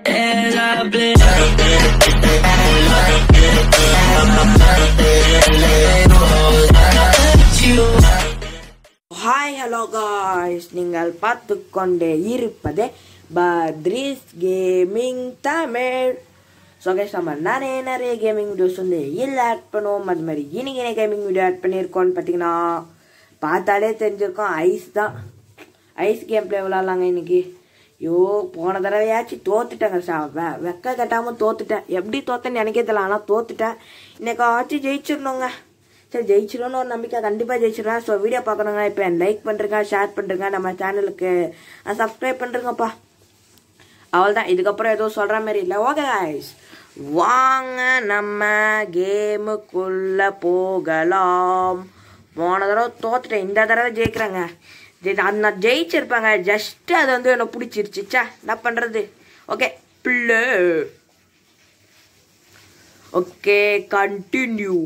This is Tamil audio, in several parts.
as I blend. You hi hello guys நீங்கள் பார்த்து கொண்டே இருப்பது Badri's gaming Tamil so guys நம்ம நிறைய நிறைய கேமிங் வீடியோஸ் வந்து இல்லை ஆட் பண்ணுவோம் அது மாதிரி இன்னைக்கு என்ன கேமிங் வீடியோ ஆட் பண்ணியிருக்கோம்னு பார்த்தீங்கன்னா பார்த்தாலே தெரிஞ்சிருக்கோம் ஐஸ் தான் ஐஸ் கேம் பிளே விளாட்லாங்க இன்னைக்கு ஐயோ போன தடவையாச்சும் தோத்துட்டேங்க சா வெ வெக்க கட்டாமல் தோத்துட்டேன் எப்படி தோத்தேன்னு எனக்கே தெரியல ஆனால் தோத்துட்டேன் இன்னைக்காச்சும் ஜெயிச்சிடணுங்க சரி ஜெயிச்சிடும்னு ஒரு நம்பிக்கை கண்டிப்பாக ஜெயிச்சிடுவேன் ஸோ வீடியோ பார்க்கணுங்க இப்போ என் லைக் பண்ணுறேங்க ஷேர் பண்ணுறேங்க நம்ம சேனலுக்கு சப்ஸ்கிரைப் பண்ணுறேங்கப்பா அவள்தான் இதுக்கப்புறம் எதுவும் சொல்கிற மாதிரி இல்லை ஓகே guys வாங்க நம்ம கேமுக்குள்ளே போகலாம் போன தடவை தோத்துட்டேன் இந்த தடவை ஜெயிக்கிறேங்க ஜெயி- அது நான் ஜெயிச்சிருப்பேங்க ஜஸ்ட் அது வந்து என்னை பிடிச்சிருச்சு ச்சே என்ன பண்ணுறது ஓகே பிள்ளை ஓகே கண்டினியூ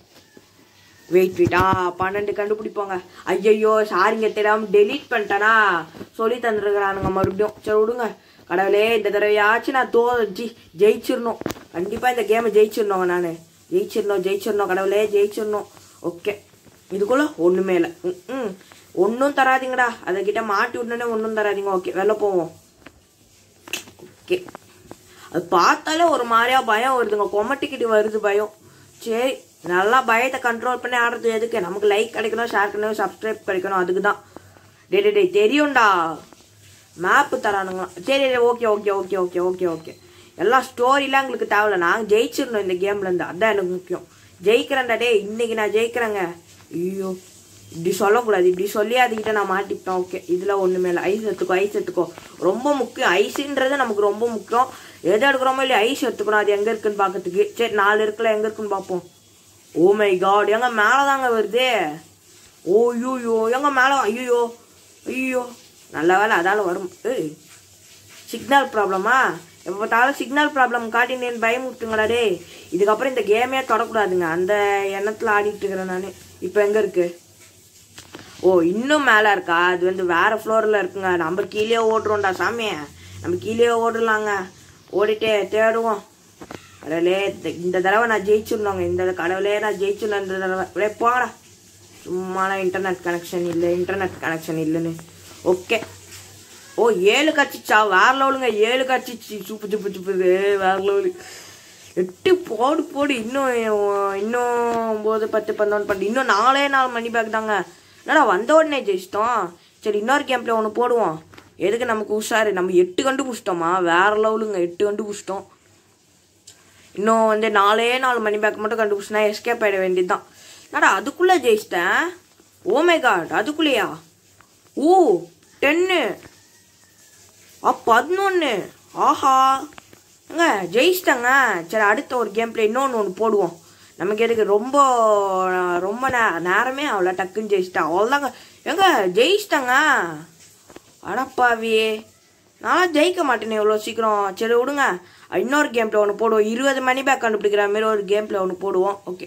வெயிட் வெயிட் ஆ பன்னெண்டு கண்டுபிடிப்போங்க ஐயையோ சாரிங்க தெரியாம டெலீட் பண்ணிட்டேனா சொல்லி தந்துருக்குறானுங்க மறுபடியும் சரி விடுங்க கடவுளே இந்த தடவையாச்சும் நான் தோ ஜி ஜெயிச்சிடணும் கண்டிப்பா இந்த கேமை ஜெயிச்சிடணுங்க நான் ஜெயிச்சிடணும் ஜெயிச்சிடணும் கடவுளே ஜெயிச்சிடணும் ஓகே இதுக்குள்ள ஒண்ணுமே இல்லை ம் ஒன்றும் தராதீங்கடா அதை கிட்ட மாட்டி விடனே ஒன்றும் தராதீங்க ஓகே வெளில போவோம் ஓகே அது பார்த்தாலே ஒரு மாதிரியா பயம் வருதுங்க கொமட்டிக்கிட்டு வருது பயம் சரி நல்லா பயத்தை கண்ட்ரோல் பண்ணி ஆடுறது எதுக்கு நமக்கு லைக் கிடைக்கணும் ஷேர் பண்ணணும் சப்ஸ்கிரைப் கிடைக்கணும் அதுக்கு தான் டே டே டே தெரியும்டா மேப்பு தரானுங்க சரி okay okay okay okay okay okay எல்லாம் ஸ்டோரிலாம் எங்களுக்கு தேவையில்ல நாங்கள் ஜெயிச்சிடணும் இந்த கேம்ல இருந்து அதான் எனக்கு முக்கியம் ஜெயிக்கிறேன்டா டே இன்னைக்கு நான் ஜெயிக்கிறேங்க ஐயோ இப்படி சொல்லக்கூடாது இப்படி சொல்லி அதுக்கிட்ட நான் மாட்டிப்பேன் ஓகே இதில் ஒன்றுமே இல்லை ஐஸ் எடுத்துக்கோ ஐஸ் எடுத்துக்கோ ரொம்ப முக்கியம் ஐஸுன்றது நமக்கு ரொம்ப முக்கியம் எது எடுக்கிறோமோ இல்லையா ஐஸ் எடுத்துக்கணும் அது எங்கே இருக்குன்னு பார்க்கறதுக்கு சரி நாலு இருக்குல்ல எங்கே இருக்குன்னு பார்ப்போம் ஓ மை காட் எங்க மேலே தாங்க வருது ஓ ஐயோ எங்க மேலே ஐயோ ஐயோ நல்ல வேலை அதால வரும் ஏய் சிக்னல் ப்ராப்ளமா எப்போ பார்த்தாலும் சிக்னல் ப்ராப்ளம் காட்டி நீ பயமுட்டுங்கடா டே இதுக்கப்புறம் இந்த கேமே தொடக்கூடாதுங்க அந்த எண்ணத்தில் ஆடிட்டு இருக்கிறேன் நான் இப்போ எங்கே இருக்கு ஓ இன்னும் மேலே இருக்கா அது வந்து வேற ஃப்ளோரில் இருக்குங்க நம்ம கீழே ஓடுறோம்டா சாமி நம்ம கீழே ஓடலாங்க ஓடிட்டே தேடுவோம் கடவுளே இந்த- இந்த தடவை நான் ஜெயிச்சிடணுங்க இந்த கடவுளே நான் ஜெயிச்சிடணும் இந்த தடவை அப்படியே போங்கடா சும்மாலாம் இன்டர்நெட் கனெக்ஷன் இல்லை இன்டர்நெட் கனெக்ஷன் இல்லைன்னு ஓகே ஓ ஏழு கட்சிச்சா வேற லெவலுங்க ஏழு கட்சிச்சு சூப்பு சூப்பு சூப்புது வேற லெவலு எட்டு போடு போடு இன்னும் இன்னும் ஒம்பது பத்து பதினொன்று பன்னெண்டு இன்னும் நாலே நாலு மணி பேக் தாங்க என்னடா வந்த உடனே ஜெயிச்சிட்டோம் சரி இன்னொரு கேம்ப்ல ஒன்று போடுவோம் எதுக்கு நமக்கு உஷாரு நம்ம எட்டு கண்டுபிடிச்சிட்டோமா வேற லெவலுங்க எட்டு கண்டுபிடிச்சிட்டோம் இன்னும் வந்து நாலே நாலு மணி பேக் மட்டும் கண்டுபிடிச்சினா எஸ்கேப் ஆகிட வேண்டியதுதான் என்னடா அதுக்குள்ளே ஜெயிச்சிட்டேன் ஓ மை காட் அதுக்குள்ளேயா ஓ டென்னு ஆ பதினொன்று ஆஹா ஏங்க ஜெயிச்சிட்டாங்க சரி அடுத்த ஒரு கேம் பிளே இன்னொன்று ஒன்று போடுவோம் நமக்கு எதுக்கு ரொம்ப ரொம்ப நே நேரமே அவ்வளோ டக்குன்னு ஜெயிச்சிட்டா அவ்வளோதாங்க ஏங்க ஜெயிச்சிட்டாங்க அடப்பாவி நான் ஜெயிக்க மாட்டேனே இவ்வளோ சீக்கிரம் சரி விடுங்க இன்னொரு கேம் பிளே ஒன்று போடுவோம் இருபது மணி பேக் கண்டுபிடிக்கிற மாதிரி ஒரு கேம் பிளே ஒன்று போடுவோம் ஓகே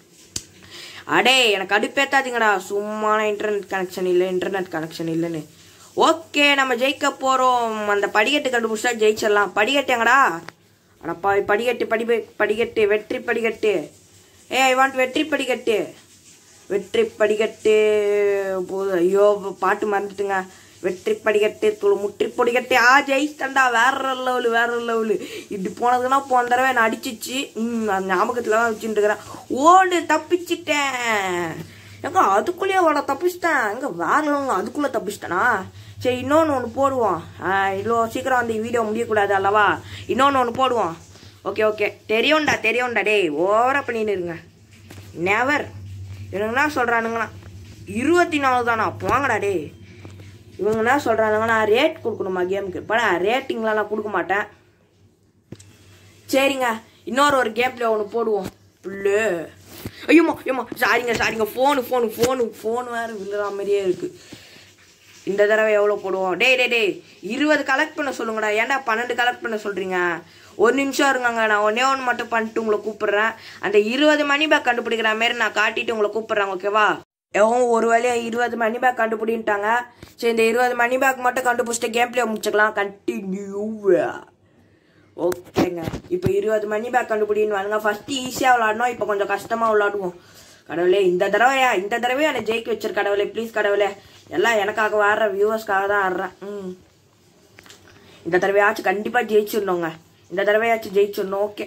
அடே எனக்கு அடுப்பேத்தாதீங்கடா சும்மான இன்டர்நெட் கனெக்ஷன் இல்லை இன்டர்நெட் கனெக்ஷன் இல்லைன்னு ஓகே நம்ம ஜெயிக்க போகிறோம் அந்த படிக்கட்டு கண்டுபிடிச்சா ஜெயிச்சிடலாம் படிக்கட்டு எங்கடா அடப்பா படிக்கட்டு படி படிக்கட்டு வெற்றி படிக்கட்டு ஏ ஐ வாண்ட் வெற்றி படிக்கட்டு வெற்றி படிக்கட்டு போது ஐயோ பாட்டு மறந்துட்டுங்க வெற்றி படிக்கட்டு துளு முற்றி படிக்கட்டு ஆ ஜெயிச்சிட்டா வேற லெவலு வேற லெவலு இப்படி போனதுன்னா போன தடவை என்ன அடிச்சிச்சு ம் அந்த ஞாபகத்தில் தான் வச்சுட்டு இருக்கிறேன் ஓடு தப்பிச்சிட்டேன் எங்க அதுக்குள்ளேயே ஓட தப்பிச்சிட்டேன் எங்க வேற level, அதுக்குள்ளே தப்பிச்சிட்டேனா சரி இன்னொன்று ஒன்று போடுவோம் ஆ, இவ்வளோ சீக்கிரம் வந்து வீடியோ முடியக்கூடாது அல்லவா இன்னொன்று ஒன்று போடுவோம் ஓகே ஓகே தெரியும்டா தெரியும்டா டேய் ஓவரா பண்ணின்னு இருங்க நெவர் இவனுங்க என்ன சொல்கிறானுங்கண்ணா இருபத்தி நாலு தானா போங்கடா டேய் இவங்க என்ன சொல்கிறானுங்கன்னா ரேட் கொடுக்கணுமா கேமுக்கு இப்போ ரேட்டிங்லாம் நான் கொடுக்க மாட்டேன் சரிங்க இன்னொரு ஒரு கேம் பிளே ஒன்று போடுவோம் புல்லு ஐயோமா ஐயோமா சாரிங்க சாரிங்க ஃபோனு ஃபோனு ஃபோனு ஃபோன் வேறு விழுற மாதிரியே இருக்குது இந்த தடவை எவ்வளோ போடுவோம் டேய் டேய் டேய் இருபது கலெக்ட் பண்ண சொல்லுங்கடா ஏன்டா பன்னெண்டு கலெக்ட் பண்ண சொல்கிறீங்க ஒரு நிமிஷம் இருங்கங்க நான் ஒன்னே ஒன்று மட்டும் பண்ணிட்டு உங்களை கூப்பிடுறேன் அந்த இருபது மணி பேக் கண்டுபிடிக்கிற மாதிரி நான் காட்டிட்டு உங்களை கூப்பிடுறேன் ஓகேவா எவன் ஒரு வேலையா இருபது மணி பேக் கண்டுபிடின்ட்டாங்க சரி இந்த இருபது மணி பேக் மட்டும் கண்டுபிடிச்சிட்டு கேம் பிளே முடிச்சுக்கலாம் கண்டினியூ ஓகேங்க இப்போ இருபது மணி பேக் கண்டுபிடின்னு வாங்க ஃபர்ஸ்ட் ஈஸியாக விளாடணும் இப்போ கொஞ்சம் கஷ்டமாக விளாடுவோம் கடவுளே இந்த தடவையா இந்த தடவையா என்னை ஜெயிக்க வச்சிரு கடவுளே ப்ளீஸ் கடவுளே எல்லாம் எனக்காக ஆடுற வியூவர்ஸ்க்காக தான் ஆடுறேன் ம் இந்த தடவையாச்சும் கண்டிப்பாக ஜெயிச்சிடணுங்க இந்த தடவையாச்சும் ஜெயிச்சிடணும் ஓகே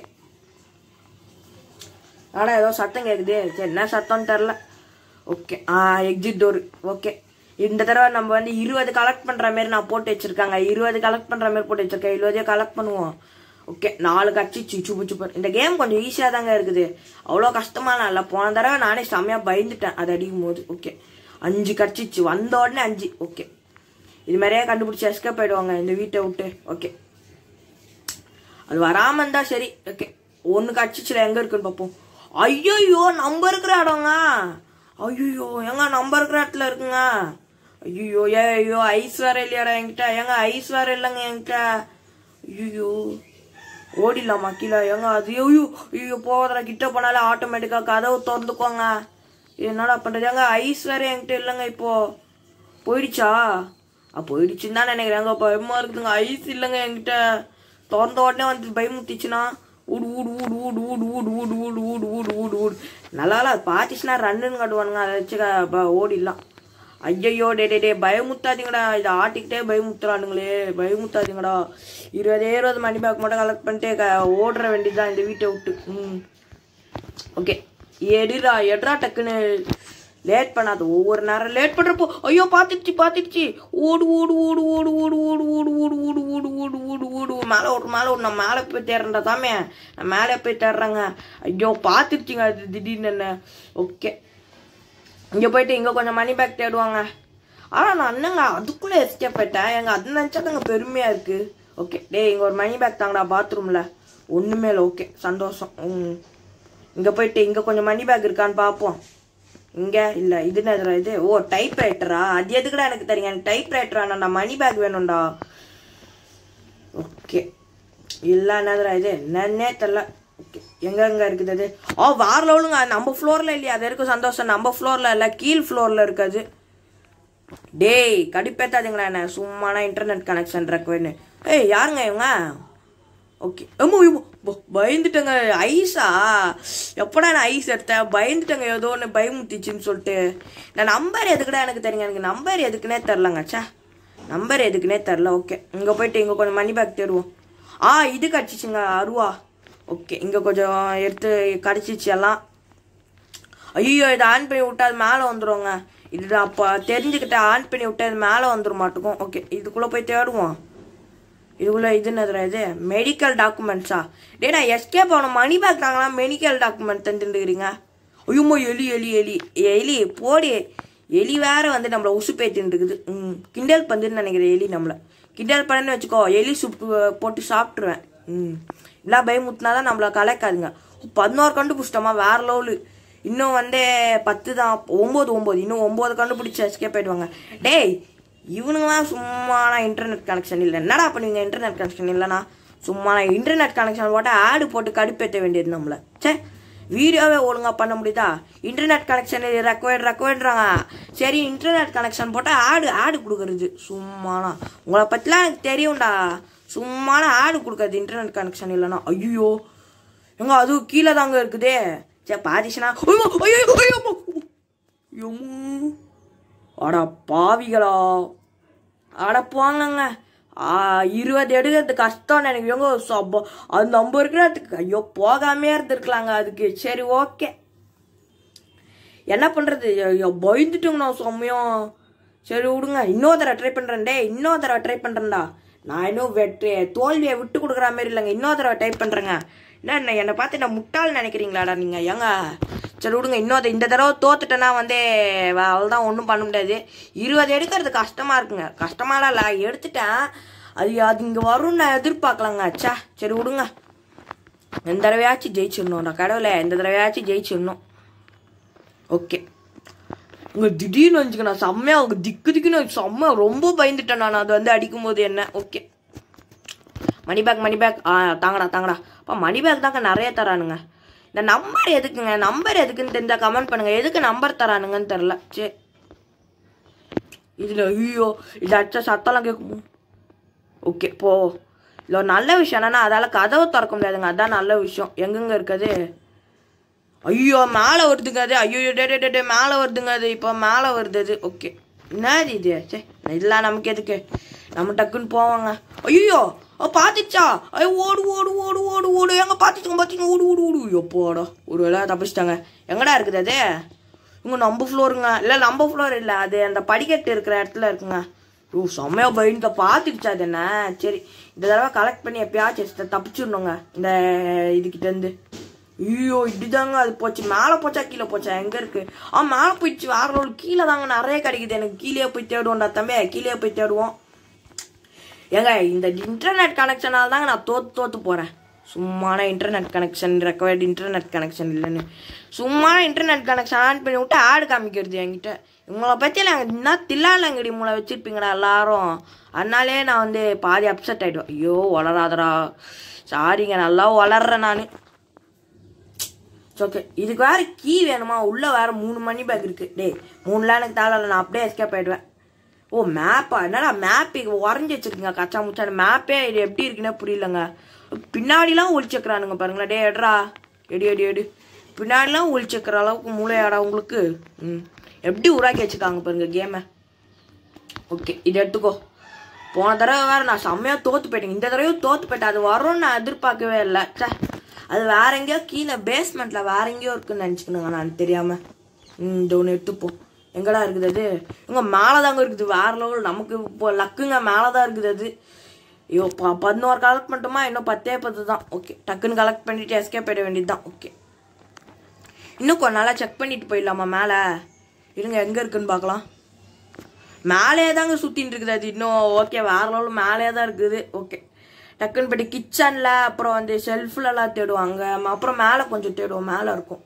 ஆனால் ஏதோ சத்தம் கேட்குது சரி என்ன சத்தம்னு தெரில ஓகே ஆ எக்ஸிட் டோர் ஓகே இந்த தடவை நம்ம வந்து இருபது கலெக்ட் பண்ணுற மாதிரி நான் போட்டு வச்சிருக்காங்க இருபது கலெக்ட் பண்ணுற மாதிரி போட்டு வச்சிருக்கேன் இருபதே கலெக்ட் பண்ணுவோம் ஓகே நாலு கட்சி சுப்பு சூப்பர் இந்த கேம் கொஞ்சம் ஈஸியாக தாங்க இருக்குது அவ்வளோ கஷ்டமான இல்லை போன தடவை நானே செம்மையாக பயந்துட்டேன் அது அடிக்கும் போது ஓகே அஞ்சு கட்சிச்சு வந்த உடனே அஞ்சு ஓகே இது மாதிரியே கண்டுபிடிச்சி எஸ்கேப் போயிடுவாங்க இந்த வீட்டை விட்டு ஓகே அது வராம இருந்தா சரி ஓகே ஒன்று கட்சிச்சில் எங்க இருக்குன்னு பார்ப்போம் ஐயோ நம்ம இருக்கிற இடங்க ஐயோ எங்க நம்ம இருக்கிற இடத்துல இருக்குங்க ஐயோ ஏ ஐயோ ஐஸ் வேற இல்லையாடா என்கிட்ட ஏங்க ஐஸ் வேற இல்லைங்க என்கிட்ட ஐயோ ஓடிடலாமா கீழே ஏங்க அது ஐயோ ஐயோ போவதில் கிட்ட போனாலே ஆட்டோமேட்டிக்காக கதவு திறந்துக்கோங்க என்னடா பண்ணுறது ஏங்க ஐஸ் வேற என்கிட்ட இல்லைங்க இப்போ போயிடுச்சா ஆ போயிடுச்சுன்னு தான் நினைக்கிறேங்க பயமா இருக்குதுங்க ஐஸ் இல்லைங்க என்கிட்ட திறந்த உடனே வந்து பயமுத்திச்சுன்னா ஊடு ஊடு ஊடு ஊடு ஊடு ஊடு ஊடு ஊடு ஊடு ஊடு ஊடு ஊடு நல்லா இல்லை அது பார்த்துச்சுன்னா ரன்னுன்னு கட்டுவானுங்க அதை வச்சு க- ப- ஓடிடலாம் ஐயையோ டே டே டே பயமுத்தாதீங்கடா இதை ஆட்டிக்கிட்டே பயமுத்துறானுங்களே பயமுத்தாதீங்கடா இருபதே இருபது மணி பேக் மட்டும் கலெக்ட் பண்ணிட்டு க- ஓடுற வேண்டியதுதான் இந்த வீட்டை விட்டு ம் ஓகே எடுடா எடுறா டக்குன்னு லேட் பண்ணாத ஒவ்வொரு நேரம் லேட் பண்றப்போ ஐயோ பாத்துடுச்சு பாத்துடுச்சு ஓடு ஓடு ஓடு ஓடு ஓடு ஓடு ஓடு ஓடு ஓடு ஓடு ஓடு ஓடு ஓடு மேலே ஓடு மேலே ஓடு நான் மேலே போய் தேடுறேன்டா தாமே நான் மேலே போய் தேடுறேங்க ஐயோ பாத்துடுச்சுங்க அது திடீர்னு என்ன ஓகே இங்கே போயிட்டு இங்கே கொஞ்சம் மணி பேக் தேடுவாங்க ஆனால் நான் என்னங்க அதுக்குள்ளே எஸ்கேப் போயிட்டேன் எங்க அது நினச்சாதாங்க பெருமையாக இருக்குது ஓகே டேய் இங்கே ஒரு மணி பேக் தாங்கடா பாத்ரூமில் ஒன்றுமே இல்லை ஓகே சந்தோஷம் ம் இங்கே போயிட்டு இங்கே கொஞ்சம் மணி பேக் இருக்கான்னு பார்ப்போம் இங்கே இல்லை இது என்னதுடா இது ஓ டைப் ரைட்டரா அது எதுக்குடா எனக்கு தெரியும் எனக்கு டைப் ரைட்டரா நான் மணி பேக் வேணும்டா ஓகே இல்லை என்னதுடா இது என்னன்னே தெரில ஓகே எங்க எங்க இருக்குது அது ஓ வார லெவலுங்க நம்ம ஃப்ளோரில் இல்லையா அது இருக்கும் சந்தோஷம் நம்ம ஃப்ளோரில் இல்லை கீழ் ஃப்ளோரில் இருக்காது டேய் கடுப்பேத்தாதுங்களா என்ன சும்மானா இன்டர்நெட் கனெக்ஷன் இருக்குன்னு ஏய் யாருங்க இவங்க ஓகே அம்மா ஐயோ, ப- பயந்துட்டேங்க ஐஸா எப்படா நான் ஐஸ் எடுத்தேன் பயந்துட்டேங்க ஏதோ ஒன்று பயமுத்திச்சுன்னு சொல்லிட்டு நான் நம்பர் எதுக்குடா எனக்கு தெரியுங்க எனக்கு நம்பர் எதுக்குன்னே தெரிலங்க ச்சே நம்பர் எதுக்குன்னே தெரில ஓகே இங்கே போயிட்டு இங்கே கொஞ்சம் மணி பேக் தேடுவோம் ஆ இது கிடச்சிச்சுங்க அருவா ஓகே இங்கே கொஞ்சம் எடுத்து கிடச்சிச்சு எல்லாம் ஐயோ இதை ஆன் பண்ணி விட்டா அது மேலே வந்துருங்க இது அப்போ தெரிஞ்சுக்கிட்ட ஆன் பண்ணி விட்டா அது மேலே வந்துட மாட்டேக்கும் ஓகே இதுக்குள்ளே போய் தேடுவோம் இதுக்குள்ளே இது என்னதுடா இது மெடிக்கல் டாக்குமெண்ட்ஸா டேய் நான் எஸ்கேப் ஆகணும் மணி பேக் தாங்களா மெடிக்கல் டாக்குமெண்ட் தந்துட்டுக்கிறீங்க ஐயோமோ எலி எலி எலி எலி போடி எலி வேற வந்து நம்மளை உசுப்பேத்தின்னு இருக்குது ம் கிண்டல் பண்ணுன்னு நினைக்கிறேன் எலி நம்மளை கிண்டல் பண்ணேன்னு வச்சுக்கோ எலி சுப்பு போட்டு சாப்பிட்ருவேன் ம் எல்லாம் பயமுத்தினா தான் நம்மளை கலைக்காதுங்க பதினோரு கண்டுபிடிச்சிட்டோமா வேற லெவலு இன்னும் வந்து பத்து தான் ஒம்பது ஒம்பது இன்னும் ஒம்பது கண்டுபிடிச்சி எஸ்கேப் ஆயிடுவாங்க டேய் இவனுங்களாம் சும்மானா இன்டர்நெட் கனெக்ஷன் இல்லை என்னடா பண்ணுவீங்க இன்டர்நெட் கனெக்ஷன் இல்லைனா சும்மா இன்டர்நெட் கனெக்ஷன் போட்டால் ஆடு போட்டு கடுப்பேற்ற வேண்டியது நம்மளை சே வீடியோவே ஒழுங்காக பண்ண முடியுதா இன்டர்நெட் கனெக்ஷன் ரெக்வயர்ட் ரெக்வயர்டுறாங்க சரி இன்டர்நெட் கனெக்ஷன் போட்டால் ஆடு ஆடு கொடுக்குறது சும்மானா உங்களை பற்றிலாம் எனக்கு தெரியும்டா சும்மான ஆடு கொடுக்காது இன்டர்நெட் கனெக்ஷன் இல்லைனா ஐயோ எங்க அதுவும் கீழே தாங்க இருக்குதே சரி பாதிச்சுனா ஐயோ ஐயோ ஐயோ எம்மு. அட பாவிகளா அட போங்கங்க ஆ, இருபது எடுக்கிறது கஷ்டம் எனக்கு எங்க சப்பா அது நம்ம இருக்கிறதுக்கு ஐயோ போகாமே இருந்திருக்கலாங்க அதுக்கு சரி ஓகே என்ன பண்றது ஐயோ பயந்துட்டோங்க நான் செம்மையும் சரி விடுங்க இன்னொரு தடவை ட்ரை பண்றேன் டே இன்னொரு தடவை ட்ரை பண்றேன்டா நான் இன்னும் வெற்றி தோல்வியை விட்டு கொடுக்குற மாதிரி இல்லைங்க இன்னொரு தடவை டைப் பண்றேங்க என்ன என்ன என்னை பார்த்து நான் முட்டாள் நினைக்கிறீங்களாடா நீங்க ஏங்க சரி விடுங்க இன்னொரு இந்த தடவை தோத்துட்டேன்னா வந்து அவ்வளோதான் ஒன்றும் பண்ண முடியாது இருபது எடுக்கிறது கஷ்டமா இருக்குங்க கஷ்டமாலாம் இல்லை எடுத்துட்டேன் அது அது இங்கே வரும்னு நான் எதிர்பார்க்கலாங்க அச்சா சரி விடுங்க இந்த தடவையாச்சும் ஜெயிச்சிடணும்டா கடவுளே இந்த தடவையாச்சும் ஜெயிச்சிடணும் ஓகே உங்க திடீர்னு வந்துச்சுங்க நான் செம்மையா அவங்க திக்கு திக்குன்னு செம்ம ரொம்ப பயந்துட்டேன் நான் அது வந்து அடிக்கும்போது என்ன okay money back money back ஆ தாங்கடா தாங்கடா அப்பா மணி பேக் தாங்க நிறைய தரானுங்க இந்த நம்பர் எதுக்குங்க நம்பர் எதுக்குன்னு தெரிஞ்சா கமெண்ட் பண்ணுங்க எதுக்கு நம்பர் தரானுங்கன்னு தெரில சரி இதுல ஐயோ இது அடிச்சா சத்தம்லாம் கேட்குமோ ஓகே போ இல்லை ஒரு நல்ல விஷயம் என்னன்னா அதால் கதவை திறக்க முடியாதுங்க அதான் நல்ல விஷயம் எங்கெங்க இருக்குது ஐயோ மேலே வருதுங்க அது ஐயோ டே டே, டே டே மேலே வருதுங்க அது இப்போ மேலே வருது அது ஓகே என்னது இது சே இதெல்லாம் நமக்கு எதுக்கு நம்ம டக்குன்னு போவாங்க ஐயோ பார்த்துச்சா ஐயோ ஓடு ஓடு ஓடு ஓடு ஓடு எங்க பார்த்துச்சுங்க பார்த்துங்க ஓடு ஓடு ஓடு எப்போடா ஒரு வேளை தப்பிச்சிட்டாங்க எங்கடா இருக்குது அது இவங்க நம்ம ஃப்ளோருங்க இல்லை நம்ம ஃப்ளோர் இல்லை அது அந்த படிக்கட்டு இருக்கிற இடத்துல இருக்குங்க ஓ செம்மையா பயந்து பார்த்துக்கிச்சா அது என்ன சரி இந்த தடவை கலெக்ட் பண்ணி எப்பயாச்சும் தப்பிச்சிடணுங்க இந்த இதுகிட்ட இருந்து ஐயோ இப்படிதாங்க அது போச்சு மேலே போச்சா கீழே போச்சா எங்க இருக்கு ஆ மேலே போயிடுச்சு வேற ஒரு கீழே தாங்க நிறைய கிடைக்குது எனக்கு கீழே போய் தேடுவோம்டா தம்பி கீழே போய் தேடுவோம் ஏங்க இந்த இன்டர்நெட் கனெக்ஷனால தாங்க நான் தோத்து தோத்து போறேன் சும்மான internet connection recovered internet connection இல்லைன்னு சும்மா இன்டர்நெட் கனெக்ஷன் ஆன் பண்ணி விட்டு ஆடு காமிக்கிறது என்கிட்ட உங்களை பற்றி நாங்கள் என்ன தில்லாலங்கடி மூளை வச்சிருப்பீங்கடா எல்லாரும் அதனாலே நான் வந்து பாதி அப்செட் ஆயிடுவேன் ஐயோ வளராதடா சாரிங்க நல்லா வளர்றேன் நான் ஓகே இதுக்கு வேற கீ வேணுமா உள்ள வேற மூணு மணி பேக் இருக்கு டேய் மூணுலாம் எனக்கு தேவையில்ல நான் அப்படியே எஸ்கேப் ஆயிடுவேன் ஓ மேப்பா என்னடா மேப் இங்க உறைஞ்சி வச்சிருக்கீங்க கச்சா முச்சான மேப்பே இது எப்படி இருக்குன்னே புரியலங்க பின்னாடிலாம் ஒளிச்சக்கறானுங்க பாருங்களேன் டே எடுறா எடி எடி எடி பின்னாடிலாம் ஒளிச்சக்கிற அளவுக்கு மூளையாடா உங்களுக்கு ம் எப்படி உருவாக்கி வச்சிருக்காங்க பாருங்க கேமை ஓகே இது எடுத்துக்கோ போன தடவை வேற நான் செம்மையா தோத்து போயிட்டேன் இந்த தடவையும் தோத்து போயிட்டேன் அது வரும்னு நான் எதிர்பார்க்கவே இல்லை ச்சே அது வேற எங்கேயோ கீழே பேஸ்மெண்ட்ல வேற எங்கேயோ இருக்குன்னு நினச்சிக்கணுங்க நான் தெரியாம ம் இந்த ஒன்று எடுத்துப்போம் எங்கடா இருக்குது அது இங்க மேலே தாங்க இருக்குது வேற லெவல் நமக்கு இப்போ லக்குங்க மேலே தான் இருக்குது அது ஐயோ ப பதினோரு கலெக்ட் மட்டுமா இன்னும் பத்தே பத்து தான் ஓகே டக்குன்னு கலெக்ட் பண்ணிட்டு எஸ்கேப் ஆயிட வேண்டியது தான் ஓகே இன்னும் கொஞ்ச நாளாக செக் பண்ணிட்டு போயிடலாமா மேலே இருங்க எங்கே இருக்குன்னு பார்க்கலாம் மேலே தாங்க சுற்றின்னு இருக்குது அது இன்னும் ஓகே வேற லெவலில் மேலே தான் இருக்குது ஓகே டக்குன்னு போய்ட்டு கிச்சனில் அப்புறம் வந்து ஷெல்ஃப்லலாம் தேடுவாங்க அப்புறம் மேலே கொஞ்சம் தேடுவோம் மேலே இருக்கும்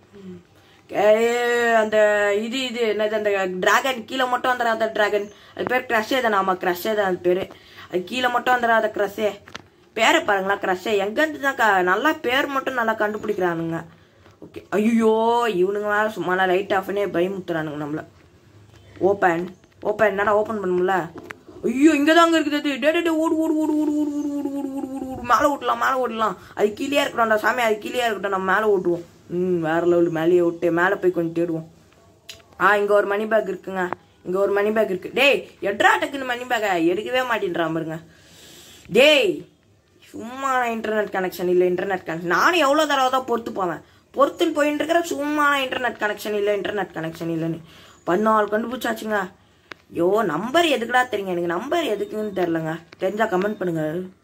ஏய், அந்த இது இது என்னது அந்த டிராகன் கீழே மட்டும் வந்துடாத டிராகன் அது பேர் க்ரஷே தானே ஆமாம் க்ரஷே தான் அது பேர் அது கீழே மட்டும் வந்துடாத க்ரஷே பேரை பாருங்களா க்ரஷே எங்கேருந்து தான் க நல்லா பேர் மட்டும் நல்லா கண்டுபிடிக்கிறானுங்க ஓகே ஐயோ இவனுங்க வேற சும்மா லைட் ஆஃப் பண்ணி பயமுத்துறானுங்க நம்மள ஓப்பன் ஓப்பன் என்னடா ஓப்பன் பண்ணும்ல ஐயோ இங்கே தாங்க இருக்குது அது டே டே, டே ஓடு ஓடு ஓடு ஓடு ஓடு ஓடு ஓடு ஓடு ஓடு ஓடு ஓடு மேலே ஓட்டலாம் மேலே ஓடலாம் அது கீழே இருக்கணும்டா சாமி அது கீழே இருக்கட்டும் நம்ம மேலே ஓட்டுவோம் ம் வேற லெவல் மேலேயே விட்டு மேலே போய் கொஞ்சம் தேடுவோம் ஆ இங்கே ஒரு மணி பேக் இருக்குங்க இங்கே ஒரு மணி பேக் இருக்கு டேய் எட்ரா டக்குன்னு மணி பேக்கை எடுக்கவே மாட்டேன்றான் பாருங்க டேய் சும்மா இன்டர்நெட் கனெக்ஷன் இல்லை இன்டர்நெட் கனெக்ஷன் நானும் எவ்வளோ தடவை தான் பொறுத்து போவேன் பொறுத்துன்னு போயிட்டு இருக்கிற சும்மா இன்டர்நெட் கனெக்ஷன் இல்லை இன்டர்நெட் கனெக்ஷன் இல்லைன்னு பதினாலு கண்டுபிடிச்சாச்சுங்க ஐயோ நம்பர் எதுக்குடா தெரியுங்க எனக்கு நம்பர் எதுக்குன்னு தெரிலங்க தெரிஞ்சா கமெண்ட் பண்ணுங்க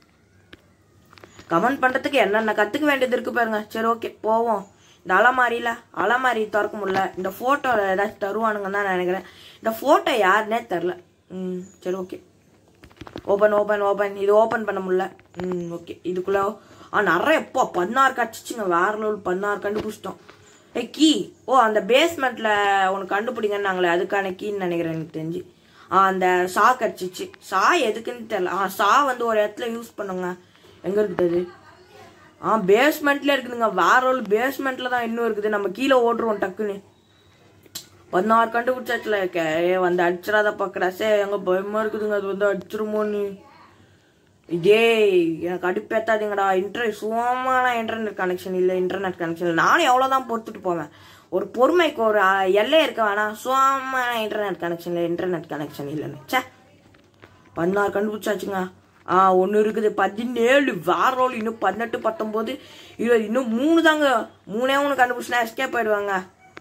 கமெண்ட் பண்ணுறதுக்கு என்னென்ன கற்றுக்க வேண்டியது இருக்கு பாருங்க சரி ஓகே போவோம் இந்த அலமாரியில் அலமாரி திறக்க முடியல இந்த ஃபோட்டோவில் ஏதாச்சும் தருவானுங்கன்னு தான் நினைக்கிறேன் இந்த ஃபோட்டோ யாருன்னே தெரில ம் சரி ஓகே ஓப்பன் ஓப்பன் ஓப்பன் இது ஓப்பன் பண்ண முடியல ம் ஓகே இதுக்குள்ள ஆ நிறைய எப்போ பதினாறு கடிச்சிச்சுங்க வேற லெவல் பதினாறு கண்டுபிடிச்சிட்டோம் ஏ கீ ஓ அந்த பேஸ்மெண்ட்டில் ஒன்று கண்டுபிடிங்கன்னாங்களே அதுக்கான கீன்னு நினைக்கிறேன் எனக்கு தெரிஞ்சு ஆ அந்த சா கடிச்சிச்சு சா எதுக்குன்னு தெரியல ஆ சா வந்து ஒரு இடத்துல யூஸ் பண்ணுங்க எங்கே இருக்குது அது ஆ பேஸ்மெண்ட்ல இருக்குதுங்க வேற ஒரு பேஸ்மெண்ட்ல தான் இன்னும் இருக்குது நம்ம கீழே ஓட்டுருவோம் டக்குன்னு பதினாறு கண்டுபிடிச்சாச்சுல கே வந்து அடிச்சிடாதப்பா கிரஸே எங்க பயமா இருக்குதுங்க அது வந்து அடிச்சிருமோன்னு இதே எனக்கு அடுப்பேத்தாதீங்கடா இன்டர் சுகமான இன்டர்நெட் கனெக்ஷன் இல்லை இன்டர்நெட் கனெக்ஷன் இல்லை நானும் எவ்வளோதான் பொறுத்துட்டு போவேன் ஒரு பொறுமைக்கு ஒரு அஹ், எல்லை இருக்க வேணாம் சுகமான இன்டர்நெட் கனெக்ஷன் இல்லை இன்டர்நெட் கனெக்ஷன் இல்லைன்னு ச்சே பதினாறு கண்டுபிடிச்சாச்சுங்க ஆ ஒன்று இருக்குது பதினேழு வேற ரோல் இன்னும் பதினெட்டு பத்தொம்போது இருபது இன்னும் மூணு தாங்க மூணே மூணு கண்டுபிடிச்சுனா எஸ்கேப் ஆயிடுவாங்க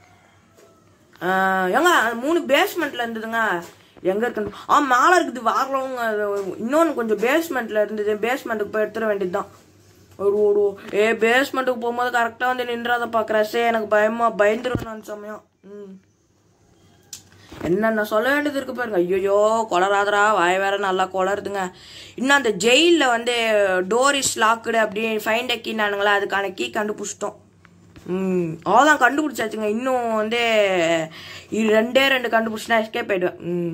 ஆ, ஏங்க அந்த மூணு பேஸ்மெண்ட்ல இருந்ததுங்க எங்க இருக்கு ஆ மேலே இருக்குது வாரலவங்க இன்னொன்று கொஞ்சம் பேஸ்மெண்ட்ல இருந்தது பேஸ்மெண்ட்டுக்கு போய் எடுத்துட வேண்டியதுதான் ஒரு ஒரு ஏ பேஸ்மெண்ட்டுக்கு போகும்போது கரெக்டாக வந்து நின்றாத பார்க்குறேன் எனக்கு பயமா பயந்துருவேன் நான் சமயம் ம் என்னென்ன சொல்ல வேண்டியது இருக்கு பாருங்க ஐயோ கொளராதரா வாய் வேற நல்லா கொளருதுங்க இன்னும் அந்த ஜெயிலில் வந்து டோர் இஸ் லாக்குடு அப்படி ஃபைண்ட் கீனானுங்களா அதுக்கான கீ கண்டுபிடிச்சிட்டோம் ம் அவ்வளோதான் கண்டுபிடிச்சாச்சுங்க இன்னும் வந்து இது ரெண்டே ரெண்டு கண்டுபிடிச்சினா எஸ்கேப் ஆயிடுவேன் ம்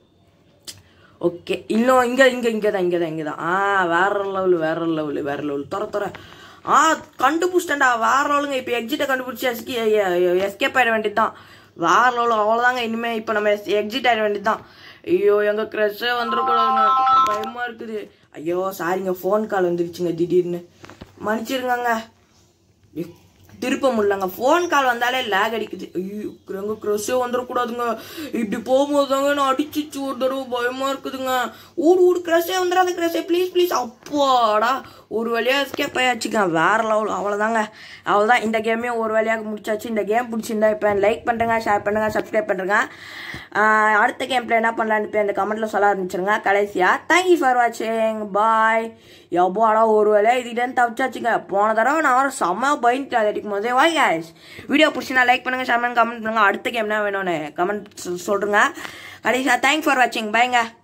ஓகே இன்னும் இங்கே இங்கே இங்கே தான் இங்கே தான் இங்கே தான் ஆ வேற லெவல் வேற லெவல் வேற லெவல் துற துற ஆ கண்டுபிடிச்சிட்டேன்டா வேற லெவலுங்க இப்போ எக்ஸிட்டை கண்டுபிடிச்சி எஸ்கே எஸ்கேப் ஆயிட வேண்டியது தான் வேற லெவல் அவ்வளோதாங்க இனிமேல் இப்போ நம்ம எக்ஸிட் ஆயிட வேண்டியது தான் ஐயோ எங்க க்ரெஷ்ஷே வந்துடக்கூடாதுங்க பயமா இருக்குது ஐயோ சாரிங்க ஃபோன் கால் வந்துருச்சுங்க திடீர்னு மன்னிச்சிருங்கங்க ஏ, திருப்ப முடியலங்க ஃபோன் கால் வந்தாலே லேக் அடிக்குது ஐயோ எங்க க்ரஷே வந்துடக்கூடாதுங்க இப்படி போகும்போது தாங்க நான் அடிச்சிச்சு ஒரு தடவை பயமா இருக்குதுங்க ஊடு ஊடு க்ரஷே வந்துடாது க்ரஷே ப்ளீஸ் ப்ளீஸ் அப்பாடா ஒரு வழியாக எஸ்கேப் ஆயாச்சுங்க வேற லெவல் அவ்வளோதாங்க அவ்வளோதான் இந்த கேமையும் ஒரு வழியாக முடிச்சாச்சு இந்த கேம் பிடிச்சிருந்தா இப்போ லைக் பண்ணுறேங்க ஷேர் பண்ணுங்க சப்ஸ்கிரைப் பண்ணுறேங்க அடுத்த கேம்ல என்ன பண்ணலான்னு இப்போ இந்த கமெண்ட்ல சொல்ல ஆரம்பிச்சிருங்க கடைசியா தேங்க்யூ ஃபார் வாட்சிங் பாய் எவ்வாடா ஒரு வேலையா இதுதான் தப்பிச்சாச்சுங்க போன தடவை நான் வர செம்ம பயந்துட்டு அதை அடிக்கும் போதே வாய் கேஸ் வீடியோ பிடிச்சினா லைக் பண்ணுங்க ஷேர் பண்ணுங்க கமெண்ட் பண்ணுங்க அடுத்த கேம் என்ன வேணும்னு கமெண்ட் சொல்லுங்க கடைசியா தேங்க்ஸ் ஃபார் வாட்சிங் பாய்ங்க